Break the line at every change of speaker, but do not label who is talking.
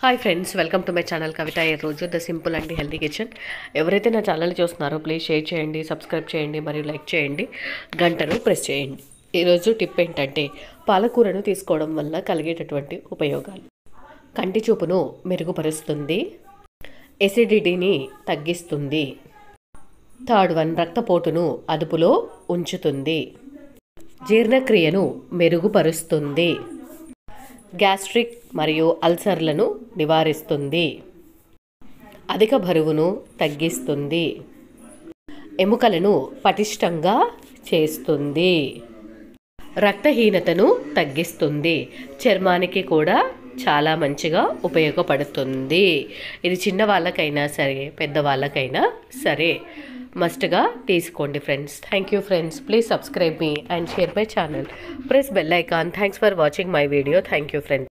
hi friends welcome to my channel Kavitha ఈ రోజు the simple and healthy kitchen ఎవరైతే నా ఛానల్ చూస్తున్నారో ప్లీజ్ షేర్ చేయండి సబ్స్క్రైబ్ చేయండి మరియు లైక్ చేయండి గంటను ప్రెస్ చేయండి ఈరోజు టిప్ ఏంటంటే పాలకూరను తీసుకోవడం వల్ల కలిగేటటువంటి ఉపయోగాలు కంటి చూపును మెరుగుపరుస్తుంది ఎసిడిటీని తగ్గిస్తుంది థర్డ్ వన్ రక్తపోటును అదుపులో ఉంచుతుంది జీర్ణక్రియను మెరుగుపరుస్తుంది గ్యాస్ట్రిక్ మరియు అల్సర్లను నివారిస్తుంది అధిక బరువును తగ్గిస్తుంది ఎముకలను పటిష్టంగా చేస్తుంది రక్తహీనతను తగ్గిస్తుంది చర్మానికి కూడా చాలా మంచిగా ఉపయోగపడుతుంది ఇది చిన్న వాళ్ళకైనా సరే పెద్దవాళ్ళకైనా సరే మస్ట్గా తీసుకోండి friends thank you friends please subscribe మీ and share my channel press bell icon thanks for watching my video thank you friends